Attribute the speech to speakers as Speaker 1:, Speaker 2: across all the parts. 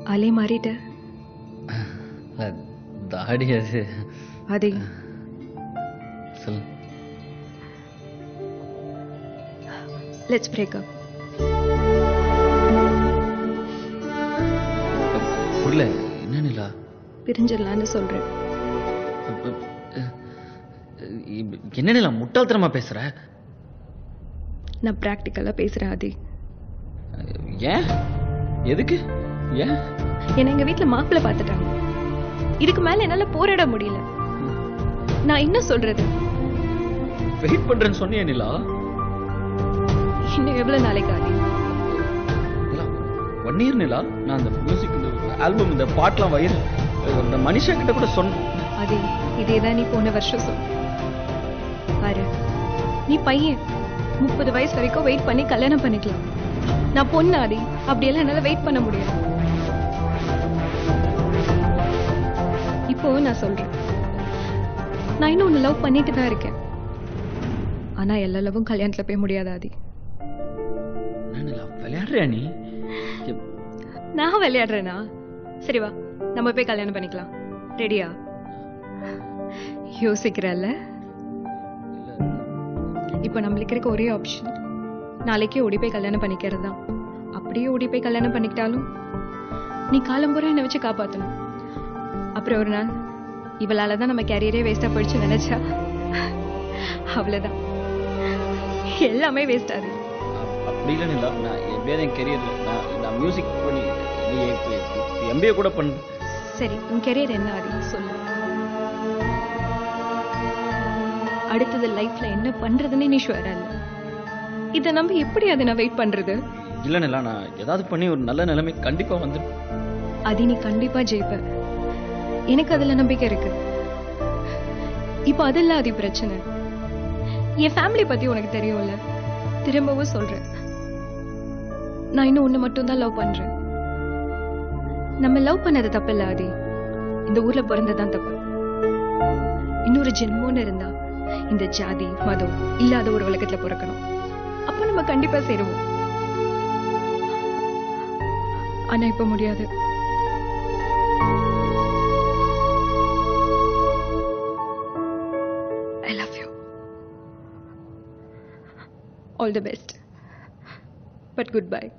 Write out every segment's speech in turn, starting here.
Speaker 1: அலே மாறிட்ட
Speaker 2: இல்ல, தாடி அது
Speaker 1: அதே
Speaker 2: சொல்
Speaker 1: லெட்ஸ் பிரேக்கப்
Speaker 2: புரியல என்ன நிலா
Speaker 1: பிரிஞ்சிடலான்னு சொல்றேன்
Speaker 2: அப்ப, அஹ், இ- என்ன நிலா முட்டாள்தனமா பேசுற
Speaker 1: நான் ப்ராக்டிக்கலாக பேசுகிறேன் ஆதி
Speaker 2: ஏன் எதுக்கு ஏன்
Speaker 1: என்னை எங்கள் வீட்டில் மாப்பிள்ளை பார்த்துட்டாங்க இதுக்கு மேலே என்னால் போராட முடியல நான் என்ன சொல்றது
Speaker 2: வெயிட் பண்றேன்னு சொன்னியே நிலா
Speaker 1: இன்னும் எவ்வளோ நாளைக்கு ஆதி
Speaker 2: நிலா ஒன் இயர் நிலா நான் அந்த மியூசிக் இந்த ஆல்பம் இந்த பாட்டெலாம் வயிறு அந்த மனுஷா கிட்ட கூட சொன்னேன்
Speaker 1: ஆதி இதே தான் நீ போன வருஷம் சொன்ன பாரு நீ பையன் முப்பது வயசு வரைக்கும் வெயிட் பண்ணி கல்யாணம் பண்ணிக்கலாம் நான் பொண்ணு ஆதி அப்படியெல்லாம் என்னால் வெயிட் பண்ண முடியாது இப்போ நான் சொல்றேன் நான் இன்னும் உன்னை லவ் பண்ணிட்டு தான் இருக்கேன் ஆனா எல்லா லவ்வும் கல்யாணத்துல போய் முடியாது ஆதி
Speaker 2: என்ன நிலா விளையாடுறியா நீ எப்-
Speaker 1: நான் விளையாடுறேனா சரி வா நம்ம போய் கல்யாணம் பண்ணிக்கலாம் ரெடியா யோசிக்கிறல்ல இப்போ நம்மளுக்கு இருக்க ஒரே ஆப்ஷன் நாளைக்கே ஓடி போய் கல்யாணம் பண்ணிக்கிறது தான் அப்படியே ஓடி போய் கல்யாணம் பண்ணிக்கிட்டாலும் நீ காலம்புறம் என்னை வச்சு காப்பாற்றணும் அப்புறம் ஒரு நாள் இவளால தான் நம்ம கேரியரே வேஸ்டா போயிடுச்சு நினைச்சா அவ்வளவுதான் எல்லாமே வேஸ்ட் ஆகுது
Speaker 2: அப்- அப்படி இல்லை நிலா நான் எப்படியாவது என் கெரியர் நான் நான் மியூசிக் பண்ணி நீ எம்பிஏ கூட பண்ண
Speaker 1: சரி உன் கெரியர் என்ன ஆதி சொல்லு அடுத்தது லைஃப்ல என்ன பண்றதுன்னு நீ ஷுவரா இல்ல இதை நம்பி எப்படி அதை நான் வெயிட் பண்றது
Speaker 2: இல்லை நிலா நான் ஏதாவது பண்ணி ஒரு நல்ல நிலைமை கண்டிப்பா வந்து
Speaker 1: அது நீ கண்டிப்பா ஜெயிப்ப எனக்கு அதுல நம்பிக்கை இருக்கு இப்போ அது இல்ல அது பிரச்சனை என் ஃபேமிலி பத்தி உனக்கு தெரியும்ல திரும்பவும் சொல்றேன் நான் இன்னும் ஒண்ணு மட்டும் தான் லவ் பண்றேன் நம்ம லவ் பண்ணது தப்பு இல்ல ஆதி இந்த ஊர்ல பிறந்ததான் தப்பு இன்னொரு ஜென்மோன்னு இருந்தா இந்த ஜாதி மதம் இல்லாத ஒரு உலகத்துல பிறக்கணும் அப்ப நம்ம கண்டிப்பா சேருவோம் ஆனா இப்ப முடியாது I love you. All the best. But goodbye.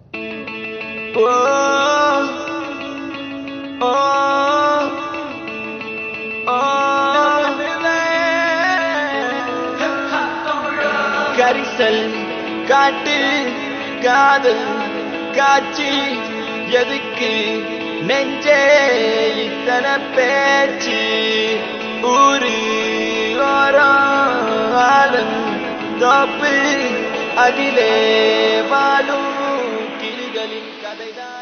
Speaker 3: கரிசல் காட்டு காதல் காட்சி எதுக்கு நெஞ்சே இத்தனை பேச்சு ஊரு ஓரம் ஆலம் தோப்பு அதிலே வாழும் கிளிகளின் கதைதான்